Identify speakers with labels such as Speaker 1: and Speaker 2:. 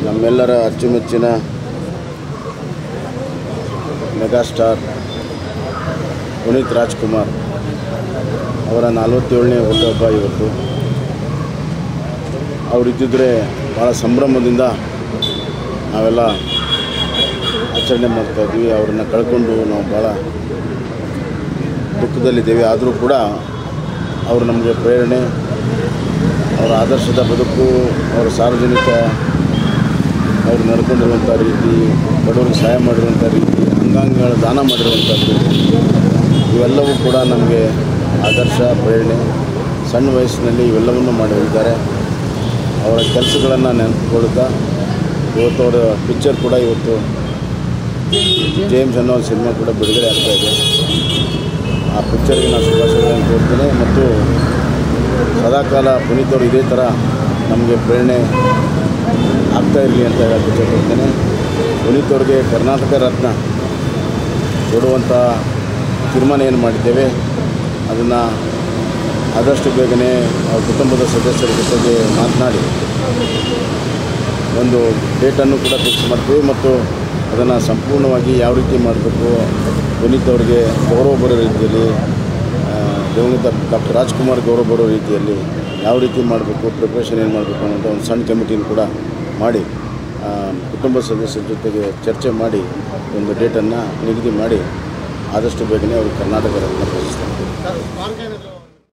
Speaker 1: ನಮ್ಮೆಲ್ಲರ ಅಚ್ಚುಮೆಚ್ಚಿನ ಮೆಗಾಸ್ಟಾರ್ ಪುನೀತ್ ರಾಜ್ಕುಮಾರ್ ಅವರ ನಲವತ್ತೇಳನೇ ಹುಟ್ಟುಹಬ್ಬ ಇವತ್ತು ಅವರಿದ್ದಿದ್ರೆ ಭಾಳ ಸಂಭ್ರಮದಿಂದ ನಾವೆಲ್ಲ ಆಚರಣೆ ಮಾಡ್ತಾಯಿದ್ವಿ ಅವ್ರನ್ನ ಕಳ್ಕೊಂಡು ನಾವು ಭಾಳ ದುಃಖದಲ್ಲಿದ್ದೇವೆ ಆದರೂ ಕೂಡ ಅವರು ನಮಗೆ ಪ್ರೇರಣೆ ಅವರ ಆದರ್ಶದ ಬದುಕು ಅವರ ಸಾರ್ವಜನಿಕ ಅವರು ನಡ್ಕೊಂಡಿರುವಂಥ ರೀತಿ ಬಡವರಿಗೆ ಸಹಾಯ ಮಾಡಿರುವಂಥ ರೀತಿ ಅಂಗಾಂಗಗಳ ದಾನ ಮಾಡಿರುವಂಥದ್ದು ಇವೆಲ್ಲವೂ ಕೂಡ ನಮಗೆ ಆದರ್ಶ ಪ್ರೇರಣೆ ಸಣ್ಣ ವಯಸ್ಸಿನಲ್ಲಿ ಇವೆಲ್ಲವನ್ನು ಮಾಡಿದ್ದಾರೆ ಅವರ ಕೆಲಸಗಳನ್ನು ನೆನಪುಕೊಳ್ತಾ ಇವತ್ತು ಅವರ ಪಿಕ್ಚರ್ ಕೂಡ ಇವತ್ತು ಜೇಮ್ಸ್ ಅನ್ನೋ ಒಂದು ಸಿನಿಮಾ ಕೂಡ ಬಿಡುಗಡೆ ಆಗ್ತಾಯಿದೆ ಆ ಪಿಕ್ಚರ್ಗೆ ನಾನು ಶುಭಾಶಯಗಳನ್ನು ಕೋರ್ತೇನೆ ಮತ್ತು ಸದಾಕಾಲ ಪುನೀತ್ ಅವರು ಇದೇ ಥರ ನಮಗೆ ಪ್ರೇರಣೆ ಆಗ್ತಾ ಇರಲಿ ಅಂತ ಹೇಳಕ್ಕೆ ಇಷ್ಟಪಡ್ತೇನೆ ಪುನೀತ್ ಅವ್ರಿಗೆ ಕರ್ನಾಟಕ ರತ್ನ ಕೊಡುವಂಥ ತೀರ್ಮಾನ ಏನು ಮಾಡಿದ್ದೇವೆ ಅದನ್ನು ಆದಷ್ಟು ಬೇಗನೆ ಅವ್ರ ಕುಟುಂಬದ ಸದಸ್ಯರ ಜೊತೆಗೆ ಮಾತನಾಡಿ ಒಂದು ಡೇಟನ್ನು ಕೂಡ ಫಿಕ್ಸ್ ಮಾಡ್ತೀವಿ ಮತ್ತು ಅದನ್ನು ಸಂಪೂರ್ಣವಾಗಿ ಯಾವ ರೀತಿ ಮಾಡಬೇಕು ಪುನೀತ್ ಅವರಿಗೆ ಗೌರವ ಬರೋ ರೀತಿಯಲ್ಲಿ ಆ, ದಿವಂಗತ ಡಾಕ್ಟರ್ ರಾಜ್ಕುಮಾರ್ ಗೌರವ ಬರೋ ರೀತಿಯಲ್ಲಿ ಯಾವ ರೀತಿ ಮಾಡಬೇಕು ಪ್ರಿಪ್ರೇಷನ್ ಏನು ಮಾಡಬೇಕು ಅನ್ನೋಂಥ ಒಂದು ಸಣ್ಣ ಕಮಿಟಿನ ಕೂಡ ಮಾಡಿ ಆ, ಕುಟುಂಬ ಸದಸ್ಯರ ಜೊತೆಗೆ ಚರ್ಚೆ ಮಾಡಿ ಒಂದು ಡೇಟನ್ನು ನಿಗದಿ ಮಾಡಿ ಆದಷ್ಟು ಬೇಗನೆ ಅವರು ಕರ್ನಾಟಕ ರತ್ನ ಪ್ರಶಸ್ತಿ